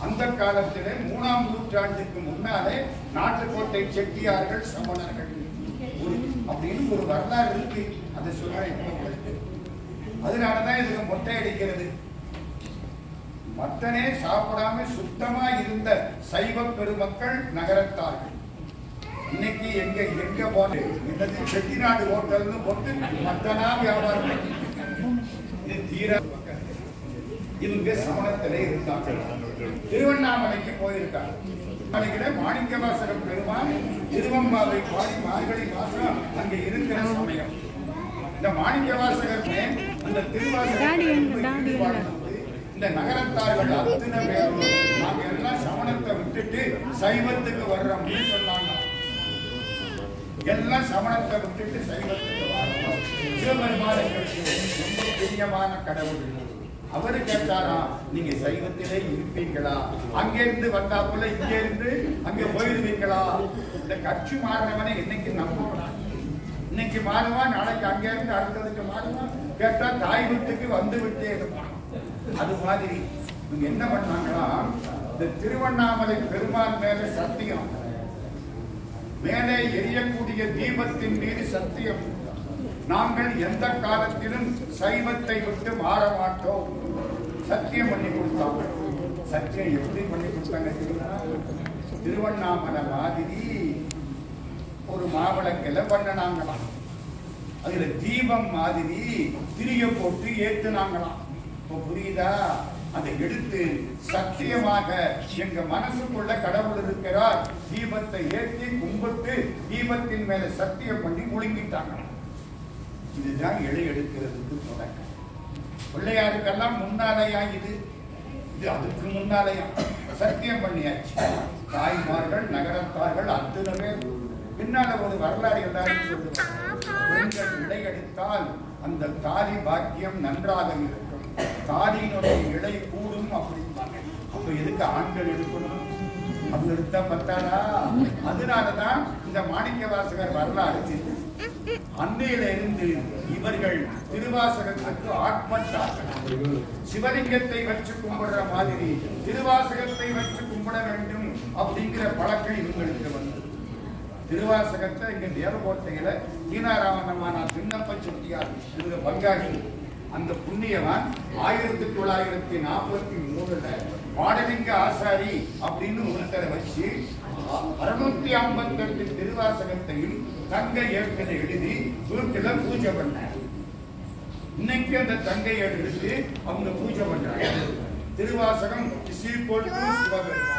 அந்த காலத்திலே மூணாம் நூற்றாண்டுக்கு முன்னாலே நாட்டுக்கோட்டை செட்டியார்கள் சமணர்கள் ஒரு அப்படின்னு ஒரு வரலாறு இருக்கு அதை சொல்றேன் இப்ப உங்களுக்கு. அதனாலதான் இதுக்கு மொட்டை அடிக்கிறது மட்டனே சாப்பிடாம சுத்தமா இருந்த சைவ பெருமக்கள் நகரத்தார்கள் இன்னைக்கு எங்க எங்க போன இன்னைக்கு செட்டிநாடு ஹோட்டல்னு போட்டு மட்டனா வியாபாரம் பண்ணிட்டு இருக்காங்க. இது தீர இவங்க சமணத்திலே இருந்தாங்க திருவண்ணாமலைக்கு போயிருக்காங்க நாளைக்கிட மாணிக்கவாசகம் பெருமான் திருவம்பாவை பாடி மார்கழி மாசம் அங்க இருக்கிற சமயம் இந்த மாணிக்கவாசகருக்கு அந்த டாடி எங்க, டாடி எங்க? திருவாசகர் இந்த நகரத்தார்கள் அத்தனை பேரும் நாங்க எல்லாம் சமணத்தை விட்டுட்டு சைவத்துக்கு வர்றோம்னு சொன்னாங்க எல்லாம் சமணத்தை விட்டுட்டு சைவத்துக்கு வரணும் சிவபெருமான் எங்களுக்கு ரொம்ப பிரியமான கடவுள் அவரு கேட்டாரா நீங்க சைவத்திலே இருப்பீங்களா அங்க இருந்து வந்தாப்புல இங்க இருந்து அங்க போயிருவீங்களா இந்த கட்சி மாறினவனை என்னைக்கு நம்பணும் இன்னைக்கு மாறுவான் நாளைக்கு அங்க இருந்து அடுத்ததுக்கு மாறுவான் கேட்டா தாய் வீட்டுக்கு வந்து விட்டே இருப்பான் அது மாதிரி இவங்க என்ன பண்ணாங்களா இந்த திருவண்ணாமலை பெருமான் மேல சத்தியம் மேலே எரியக்கூடிய தீபத்தின் மீது சத்தியம் நாங்கள் எந்த காலத்திலும் சைவத்தை விட்டு மாற மாட்டோம் சத்தியம் பண்ணி கொடுத்தாங்க சத்தியம் எப்படி பண்ணி கொடுத்தாங்க தெரியுமா திருவண்ணாமலை மாதிரி ஒரு மாவிளக்கில பண்ணினாங்களாம் அதுல தீபம் மாதிரி திரிய போட்டு ஏத்துனாங்களாம் இப்போ புரியுதா அதை எடுத்து சத்தியமாக எங்க மனசுக்குள்ள கடவுள் இருக்கிறார் தீபத்தை ஏற்றி கும்பிட்டு தீபத்தின் மேல சத்தியம் பண்ணி முழுங்கிட்டாங்களாம் இதுதான் இழை எடுக்கிறதுக்கு தொடக்கம் பிள்ளையாருக்கெல்லாம் முன்னாலையா இது இது அதுக்கு முன்னாலையா சத்தியம் பண்ணியாச்சு தாய்மார்கள் நகரத்தார்கள் அத்தனை பேர் பின்னால ஒரு வரலாறு எல்லாரும் சொல்லுவாங்க பெண்கள் இழை எடுத்தால் அந்த தாலி பாக்கியம் நன்றாக இருக்கும் தாலியினுடைய இழை கூடும் அப்படிம்பாங்க அப்ப எதுக்கு ஆண்கள் எடுக்கணும் அவங்க எடுத்தா பத்தாதா அதனாலதான் இந்த மாணிக்க வாசகர் வரலாறு இருக்கு. அன்னையில இருந்து இவர்கள் திருவாசகத்துக்கு ஆட்பட்டார்கள் சிவலிங்கத்தை வச்சு கும்பிடுற மாதிரி திருவாசகத்தை வச்சு கும்பிட வேண்டும் அப்படிங்கிற பழக்கம் இவங்களுக்கு வந்தது திருவாசகத்தை இங்க தேவகோட்டையில தீனாராமண்ணமான சின்னப்ப செட்டியார் இவங்க பங்காளி அந்த புண்ணியவான் ஆயிரத்தி தொள்ளாயிரத்தி நாற்பத்தி மூணுல பாடலிங்க ஆசாரி அப்படின்னு ஒருத்தரை வச்சு அறுநூத்தி ஐம்பத்தெட்டு திருவாசகத்தையும் தங்க ஏற்கனவே எழுதி வீட்டுல பூஜை பண்ணார் இன்னைக்கு அந்த தங்கை எடுத்து அவங்க பூஜை பண்றாங்க திருவாசகம் சீப்போல் சிவபெருமான்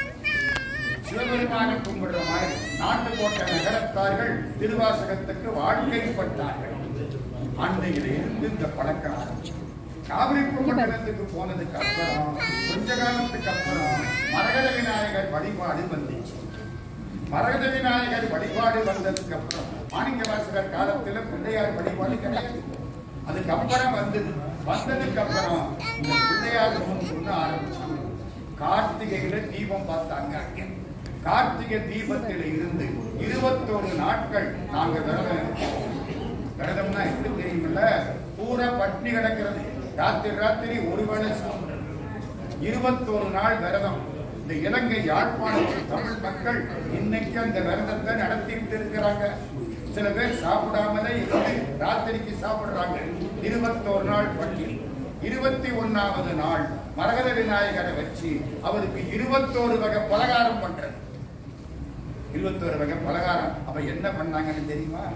சிவபெருமானை கும்பிடுற மாதிரி நாட்டு கோட்ட நகரத்தார்கள் திருவாசகத்துக்கு வாழ்க்கைப்பட்டார்கள் அன்னையில இருந்து இந்த பழக்கம் ஆரம்பிச்சு. காவிரி கும்பகோணத்துக்கு போனதுக்கு அப்புறம் கொஞ்ச காலத்துக்கு அப்புறம் மரகத விநாயகர் வழிபாடு வந்துச்சு மரகத விநாயகர் வழிபாடு வந்ததுக்கு அப்புறம் மாணிக்கவாசகர் காலத்துல பிள்ளையார் வழிபாடு கிடையாது அதுக்கப்புறம் வந்தது வந்ததுக்கு அப்புறம் இந்த பிள்ளையார் முகம் சொன்ன ஆரம்பிச்சாங்க கார்த்திகையில தீபம் பார்த்தாங்க அங்க கார்த்திகை தீபத்தில இருந்து இருபத்தோரு நாட்கள் நாங்க விரதம் இருக்கோம். விரதம்னா எப்படி தெரியுமில்ல பூரா பட்னி கிடக்கிறது ராத்திரி ராத்திரி ஒரு வேளை சாப்பிடுறது இருபத்தோரு நாள் விரதம் இந்த இலங்கை யாழ்ப்பாணத்தில் தமிழ் மக்கள் இன்னைக்கு அந்த விரதத்தை நடத்திட்டு இருக்கிறாங்க சில பேர் சாப்பிடாமலே இருந்து ராத்திரிக்கு சாப்பிடுறாங்க இருபத்தோரு நாள் பட்டினி இருபத்தி ஒண்ணாவது நாள் மரகத விநாயகரை வச்சு அவருக்கு இருபத்தோரு வகை பலகாரம் பண்றது இருபத்தோரு வகை பலகாரம் அப்ப என்ன பண்ணாங்கன்னு தெரியுமா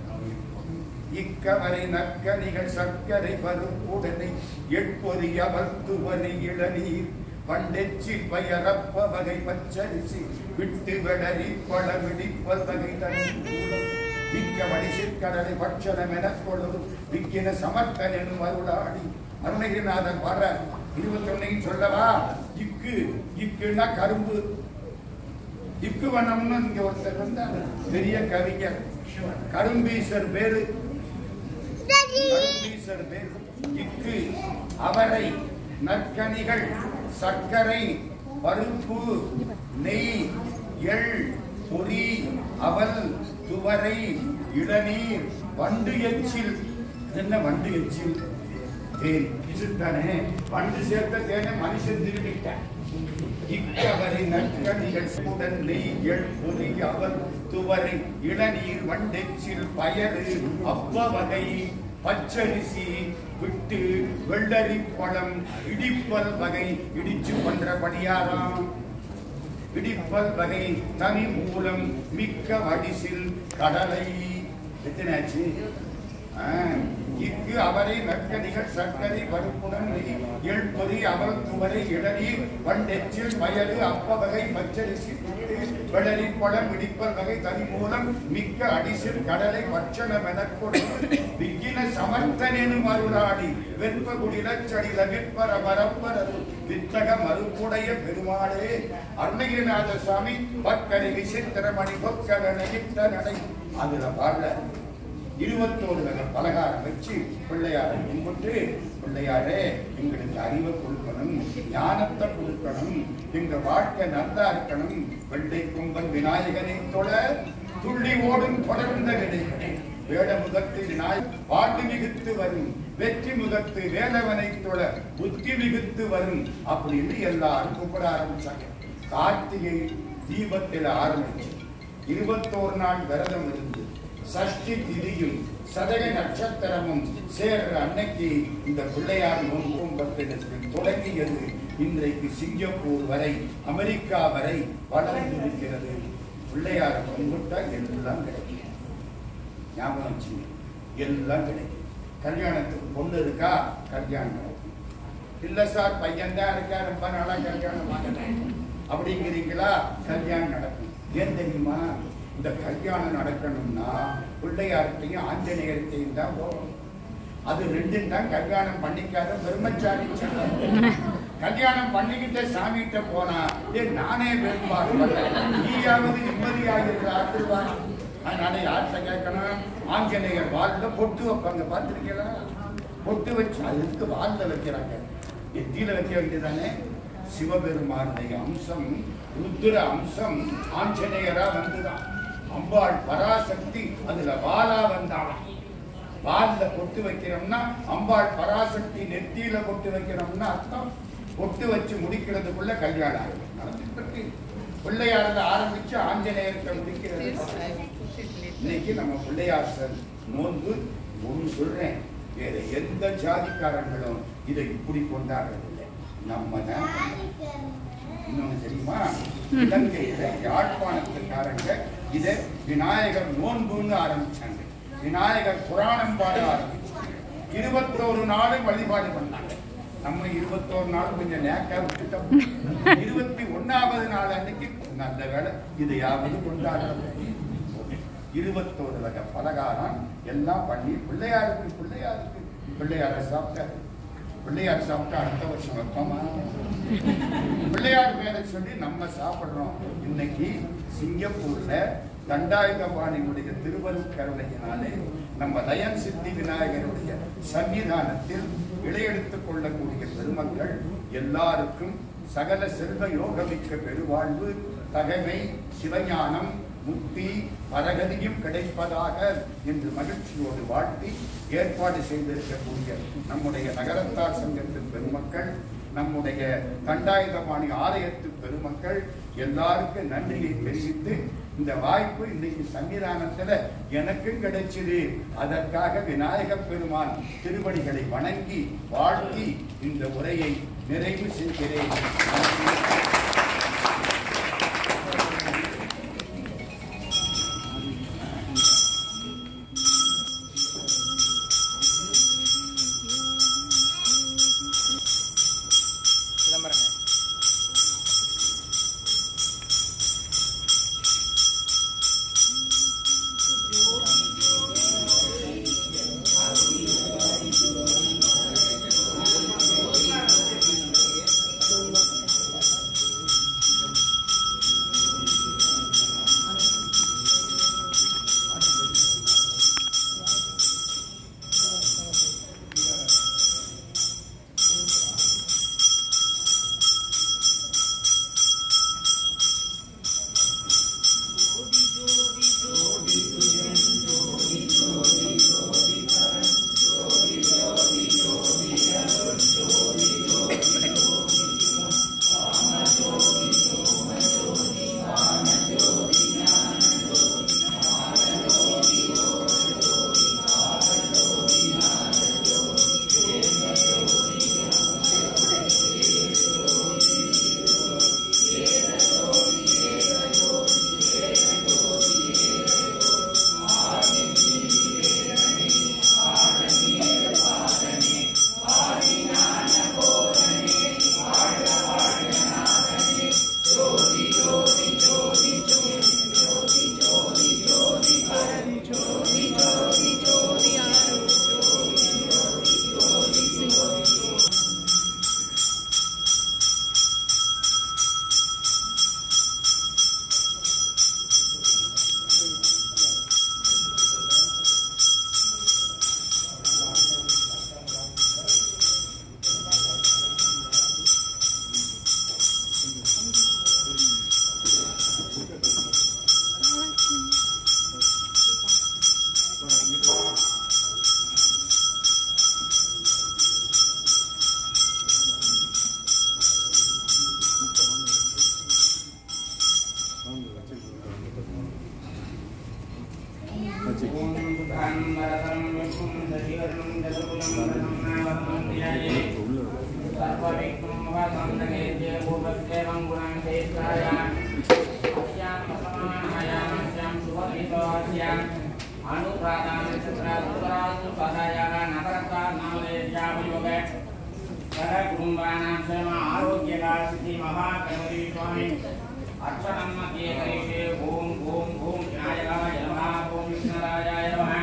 இக்கவரை நக்கனிகள் சர்க்கரை பருப்புடனை எட்பொரிய வல்துவரி இளநீர் பண்டெச்சில் பயரப்ப வகை பச்சரிசி விட்டு வெளரி பழ விடிப்ப வகை தனிமூலம் மிக்க வடிசிற்கடலை பட்சணம் எனக் கொள்ளும் விக்கின சமர்த்தன் எனும் அருளாடி அருணகிரிநாதன் வர இருபத்தொன்னையும் சொல்லவா இக்கு இக்குன்னா கரும்பு இக்கு வண்ணம்னு இங்க ஒருத்தர் வந்தார் பெரிய கவிஞர் கரும்பீசர் பேரு கரும்பீசர் பேரு இக்கு அவரை நற்கனிகள் சர்க்கரை பருப்பு நெய் எள் பொரி அவல் துவரை இளநீர் வண்டு எச்சில் என்ன வண்டு எச்சில் தேன் பிச்சுத்தானே வந்து சேர்த்த தேனை மனுஷன் திருடிட்டான் இக்கவரை நற்கடிகள் சூடன் நெய் எழுப்புரி அவர் துவரை இளநீர் வண்டெச்சில் பயறு அப்ப வகை பச்சரிசி விட்டு வெள்ளரி பழம் இடிப்பல் வகை இடிச்சு பண்றபடியாராம் இடிப்பல் வகை தனி மூலம் மிக்க வடிசில் கடலை எத்தனாச்சு ஆ, இக்கு அவரை நற்கடிகள் சர்க்கரை பருப்புடன் நெய் எழுப்பதி அவல் துவரை இளநீர் வண்டெச்சில் பயறு அப்ப வகை பச்சரிசி புட்டு வெள்ளரி பழம் இடிப்பல் வகை தனி மூலம் மிக்க அடிசில் கடலை பட்சணம் எனக் கொடுத்து விக்கின சமர்த்தனெனு மருளாடி வெற்ப குடிலச்சடில விற்பர மரப்பரது வித்தக மறுப்புடைய பெருமாளே அருணகிரிநாத சுவாமி பக்கரை விசித்திரமணி பொக்கர நகித்த நடை அதுல பாடல இருபத்தோரு வகை பலகாரம் வச்சு பிள்ளையாரை கும்பிட்டு பிள்ளையாரே எங்களுக்கு அறிவை கொடுக்கணும் ஞானத்தை கொடுக்கணும் எங்க வாழ்க்கை நல்லா இருக்கணும் வெள்ளை கும்பன் விநாயகனை தொழ துள்ளி ஓடும் தொடர்ந்த விடைகளே வேட முகத்து விநாயகர் பாட்டு மிகுத்து வரும் வெற்றி முகத்து வேலவனை தொழ புத்தி மிகுத்து வரும் அப்படின்னு எல்லாரும் கூப்பிட ஆரம்பிச்சாங்க கார்த்திகை தீபத்தில் ஆரம்பிச்சு இருபத்தோரு நாள் விரதம் இருந்து சஷ்டி திதியும் சதக நட்சத்திரமும் சேர்ற அன்னைக்கு இந்த பிள்ளையார் நோன்பத்தில் தொடங்கியது இன்றைக்கு சிங்கப்பூர் வரை அமெரிக்கா வரை வளர்ந்திருக்கிறது பிள்ளையார் கும்பிட்டா எல்லாம் கிடைக்கும் ஞாபகம் வச்சுங்க எல்லாம் கிடைக்கும் கல்யாணத்துக்கு பொண்ணு இருக்கா கல்யாணம் நடக்கும் இல்ல சார் பையன் தான் இருக்கா ரொம்ப நாளா கல்யாணம் ஆகணும் அப்படிங்கிறீங்களா கல்யாணம் நடக்கும் ஏன் தெரியுமா இந்த கல்யாணம் நடக்கணும்னா பிள்ளையார்கிட்டையும் ஆஞ்சநேயர்கிட்டையும் தான் போகணும் அது ரெண்டும் தான் கல்யாணம் பண்ணிக்காத பிரம்மச்சாரி சங்கம். கல்யாணம் பண்ணிக்கிட்ட சாமிகிட்ட போனா ஏ நானே வேறுபாடு நீயாவது நிம்மதியாக ஆசிர்வாதம் அதனால யார்கிட்ட கேட்கணும் ஆஞ்சநேயர் வால்ல பொட்டு வைப்பாங்க பார்த்துருக்கீங்களா பொட்டு வச்சு அதுக்கு வால்ல வைக்கிறாங்க நெத்தியில வைக்க வேண்டியதானே சிவபெருமானுடைய அம்சம் ருத்ர அம்சம் ஆஞ்சநேயரா வந்துதான் அம்பாள் பராசக்தி அதுல வாலா வந்தாளாம் வால்ல பொட்டு வைக்கிறோம்னா அம்பாள் பராசக்தி நெத்தியில பொட்டு வைக்கிறோம்னா அர்த்தம் பொட்டு வச்சு முடிக்கிறதுக்குள்ள கல்யாணம் ஆகும். நடந்துட்டு இருக்கு. பிள்ளையாரில் ஆரம்பிச்சு ஆஞ்சநேயர்கிட்ட முடிக்கிறது இன்னைக்கு நம்ம பிள்ளையார் சார் நோன்பு ஒன்று சொல்றேன் வேற எந்த ஜாதிக்காரங்களும் இதை இப்படி கொண்டாடுறதில்லை நம்ம தான் இன்னொன்னு தெரியுமா இலங்கையில யாழ்ப்பாணத்துக்காரங்க இதை விநாயகர் நோன்புன்னு ஆரம்பிச்சாங்க விநாயகர் புராணம் பாட ஆரம்பிச்சாங்க இருபத்தோரு நாளும் வழிபாடு பண்ணாங்க நம்ம இருபத்தோரு நாள் கொஞ்சம் நேக்கா விட்டுட்டோம் இருபத்தி ஒண்ணாவது நாள் அன்னைக்கு நல்ல வேலை இதையாவது கொண்டாடுறோம் இருபத்தோரு வகை பலகாரம் எல்லாம் பண்ணி பிள்ளையாருக்கு பிள்ளையாருக்கு பிள்ளையாரை சாப்பிட்டாரு பிள்ளையார் சாப்பிட்டா அடுத்த வருஷம் வைப்போமா பிள்ளையார் பேரை சொல்லி நம்ம சாப்பிடுறோம் இன்னைக்கு சிங்கப்பூர்ல தண்டாயுதபாணியுடைய திருவருட்கருணையினாலே நம்ம லயன் சித்தி விநாயகருடைய சன்னிதானத்தில் இளையெடுத்துக் கொள்ளக்கூடிய பெருமக்கள் எல்லாருக்கும் சகல செல்வ யோகமிக்க பெருவாழ்வு தகமை சிவஞானம் முக்தி பரகதியும் கிடைப்பதாக என்று மகிழ்ச்சியோடு வாழ்த்தி ஏற்பாடு செய்திருக்கக்கூடிய நம்முடைய நகரத்தார் சங்கத்தின் பெருமக்கள் நம்முடைய தண்டாயுதபாணி ஆலயத்து பெருமக்கள் எல்லாருக்கும் நன்றியை தெரிவித்து இந்த வாய்ப்பு இன்னைக்கு சன்னிதானத்துல எனக்கும் கிடைச்சது அதற்காக விநாயக பெருமான் திருவடிகளை வணங்கி வாழ்த்தி இந்த உரையை நிறைவு செய்கிறேன் சிதம்பரங்க Thank புராணாம் நட்சத்திர உத்தராத்து சகாயாக நகரத்தா நாமதே யாமயோக சக குடும்பானாம் சேம ஆரோக்கியகா சித்தி மகா கணபதி சுவாமி அர்ச்சனம் மத்தியே கரிஷே ஓம் ஓம் ஓம் விநாயகாய நமः ஓம் விஷ்ணராயாய நமः